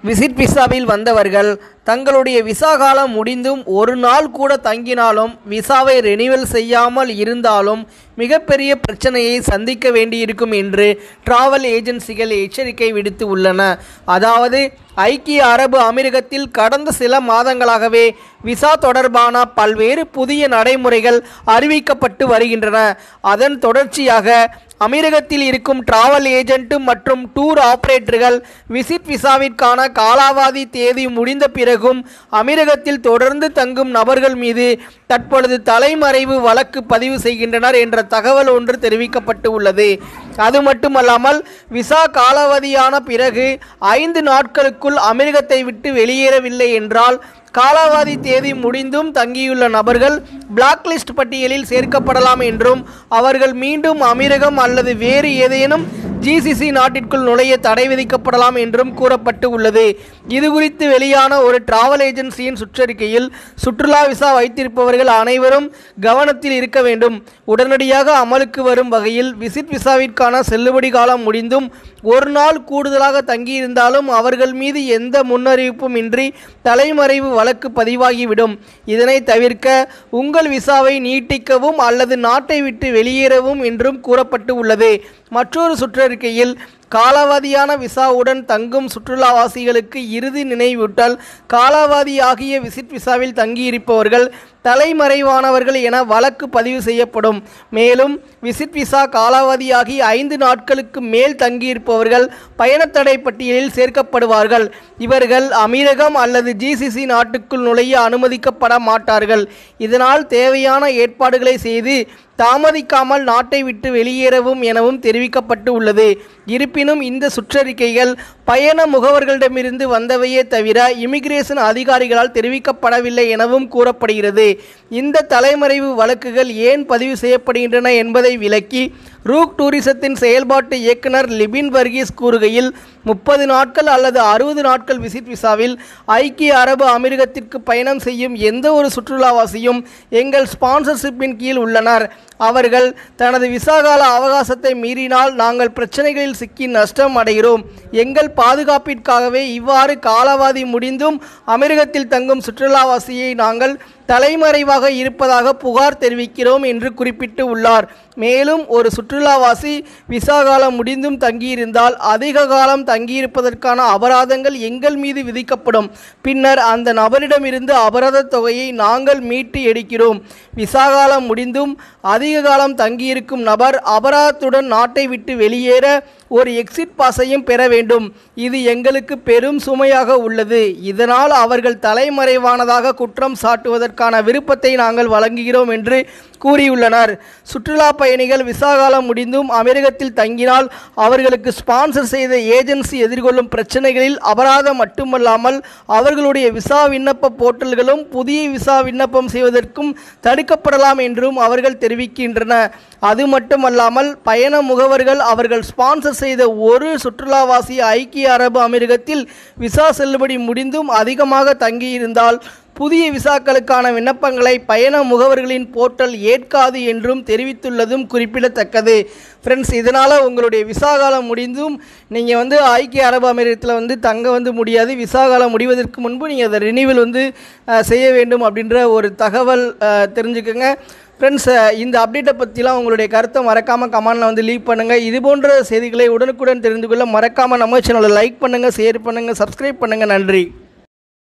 visit விசாவில் வந்தவர்கள் தங்களுடைய விசா காலம் முடிந்தும் ஒரு நாள் கூட தங்கினாலும் விசாவை ரெனிவல் செய்யாமல் இருந்தாலும் மிகப்பெரிய பிரச்சனையை சந்திக்க வேண்டியிருக்கும் என்று டிராவல் ஏஜென்சிகள் எச்சரிக்கை விடுத்து உள்ளன அதாவது ஐக்கிய அரபு அமீரகத்தில் கடந்த சில மாதங்களாகவே விசா தொடர்பான பல்வேறு புதிய நடைமுறைகள் அறிவிக்கப்பட்டு வருகின்றன அதன் தொடர்ச்சியாக அமீரகத்தில் இருக்கும் டிராவல் ஏஜென்ட் மற்றும் டூர் ஆபரேட்டர்கள் விசிட் விசாவிற்கான காலாவதி தேதி முடிந்த பிறகும் அமீரகத்தில் தொடர்ந்து தங்கும் நபர்கள் மீது தற்பொழுது தலைமறைவு வழக்கு பதிவு செய்கின்றனர் என்ற தகவல் ஒன்று தெரிவிக்கப்பட்டு உள்ளது அது மட்டுமல்லாமல் விசா காலாவதியான பிறகு ஐந்து நாட்களுக்குள் அமீரகத்தை விட்டு வெளியேறவில்லை என்றால் காலாவதி தேதி முடிந்தும் தங்கியுள்ள நபர்கள் பிளாக் லிஸ்ட் பட்டியலில் சேர்க்கப்படலாம் என்றும் அவர்கள் மீண்டும் அமீரகம் அல்லது வேறு ஏதேனும் ஜிசிசி நாட்டிற்குள் நுழைய தடை விதிக்கப்படலாம் என்றும் கூறப்பட்டு உள்ளது இது குறித்து வெளியான ஒரு டிராவல் ஏஜென்சியின் சுற்றறிக்கையில் சுற்றுலா விசா வைத்திருப்பவர்கள் அனைவரும் கவனத்தில் இருக்க வேண்டும் உடனடியாக அமலுக்கு வரும் வகையில் விசிட் விசாவிற்கான செல்லுபடி காலம் முடிந்தும் ஒரு நாள் கூடுதலாக தங்கியிருந்தாலும் அவர்கள் மீது எந்த முன்னறிவிப்பும் இன்றி தலைமறைவு வழக்கு பதிவாகிவிடும் இதனை தவிர்க்க உங்கள் விசாவை நீட்டிக்கவும் அல்லது நாட்டை விட்டு வெளியேறவும் என்றும் கூறப்பட்டு உள்ளது மற்றொரு சுற்றறிக்கையில் காலாவதியான விசாவுடன் தங்கும் சுற்றுலாவாசிகளுக்கு இறுதி நினைவூட்டல் காலாவதி ஆகிய விசிட் விசாவில் தங்கியிருப்பவர்கள் தலைமறைவானவர்கள் என வழக்கு பதிவு செய்யப்படும் மேலும் விசிட் விசா காலாவதியாகி ஐந்து நாட்களுக்கு மேல் தங்கியிருப்பவர்கள் பயணத்தடை பட்டியலில் சேர்க்கப்படுவார்கள் இவர்கள் அமீரகம் அல்லது ஜிசிசி நாட்டுக்குள் நுழைய அனுமதிக்கப்பட மாட்டார்கள் இதனால் தேவையான ஏற்பாடுகளை செய்து தாமதிக்காமல் நாட்டை விட்டு வெளியேறவும் எனவும் தெரிவிக்கப்பட்டு உள்ளது இருப்பினும் இந்த சுற்றறிக்கைகள் பயண முகவர்களிடமிருந்து வந்தவையே தவிர இமிகிரேஷன் அதிகாரிகளால் தெரிவிக்கப்படவில்லை எனவும் கூறப்படுகிறது இந்த தலைமறைவு வழக்குகள் ஏன் பதிவு செய்யப்படுகின்றன என்பதை விளக்கி ரூக் டூரிசத்தின் செயல்பாட்டு இயக்குனர் லிபின் வர்கீஸ் கூறுகையில் முப்பது நாட்கள் அல்லது அறுபது நாட்கள் விசிட் விசாவில் ஐக்கிய அரபு அமீரகத்திற்கு பயணம் செய்யும் எந்த ஒரு சுற்றுலாவாசியும் எங்கள் ஸ்பான்சர்ஷிப்பின் கீழ் உள்ளனர் அவர்கள் தனது விசா கால அவகாசத்தை மீறினால் நாங்கள் பிரச்சனைகளில் சிக்கி நஷ்டம் அடைகிறோம் எங்கள் பாதுகாப்பிற்காகவே இவ்வாறு காலாவதி முடிந்தும் அமீரகத்தில் தங்கும் சுற்றுலாவாசியை நாங்கள் தலைமறைவாக இருப்பதாக புகார் தெரிவிக்கிறோம் என்று குறிப்பிட்டு உள்ளார் மேலும் ஒரு சுற்றுலாவாசி விசா காலம் முடிந்தும் தங்கியிருந்தால் அதிக காலம் தங்கியிருப்பதற்கான அபராதங்கள் எங்கள் மீது விதிக்கப்படும் பின்னர் அந்த நபரிடமிருந்து அபராத தொகையை நாங்கள் மீட்டு எடுக்கிறோம் விசா காலம் முடிந்தும் அதிக காலம் தங்கியிருக்கும் நபர் அபராதத்துடன் நாட்டை விட்டு வெளியேற ஒரு எக்ஸிட் பாஸையும் பெற வேண்டும் இது எங்களுக்கு பெரும் சுமையாக உள்ளது இதனால் அவர்கள் தலைமறைவானதாக குற்றம் சாட்டுவதற்கான விருப்பத்தை நாங்கள் வழங்குகிறோம் என்று கூறியுள்ளனர் சுற்றுலா பயணிகள் விசா காலம் முடிந்தும் அமெரிக்கத்தில் தங்கினால் அவர்களுக்கு ஸ்பான்சர் செய்த ஏஜென்சி எதிர்கொள்ளும் பிரச்சனைகளில் அபராதம் மட்டுமல்லாமல் அவர்களுடைய விசா விண்ணப்ப போர்ட்டல்களும் புதிய விசா விண்ணப்பம் செய்வதற்கும் தடுக்கப்படலாம் என்றும் அவர்கள் தெரிவிக்கின்றனர் அது மட்டுமல்லாமல் பயண முகவர்கள் அவர்கள் ஸ்பான்சர் செய்த ஒரு சுற்றுலாவாசி ஐக்கிய அரபு அமீரகத்தில் விசா செல்லுபடி முடிந்தும் அதிகமாக தங்கியிருந்தால் புதிய விசாக்களுக்கான விண்ணப்பங்களை பயண முகவர்களின் போர்ட்டல் ஏற்காது என்றும் தெரிவித்துள்ளதும் குறிப்பிடத்தக்கது ஃப்ரெண்ட்ஸ் இதனால் உங்களுடைய விசா காலம் முடிந்தும் நீங்கள் வந்து ஐக்கிய அரபு அமீரகத்தில் வந்து தங்க வந்து முடியாது விசா காலம் முடிவதற்கு முன்பு நீங்கள் அதை ரினிவல் வந்து அஹ், செய்ய வேண்டும் அப்படின்ற ஒரு தகவல் அஹ், தெரிஞ்சுக்கோங்க ஃப்ரெண்ட்ஸ் இந்த அப்டேட்டை பற்றிலாம் உங்களுடைய கருத்தை மறக்காமல் கமெண்டில் வந்து லீவ் பண்ணுங்கள் இது போன்ற செய்திகளை உடனுக்குடன் தெரிந்து கொள்ள மறக்காமல் நம்ம சேனலை லைக் பண்ணுங்கள் ஷேர் பண்ணுங்கள் சப்ஸ்கிரைப் பண்ணுங்கள் நன்றி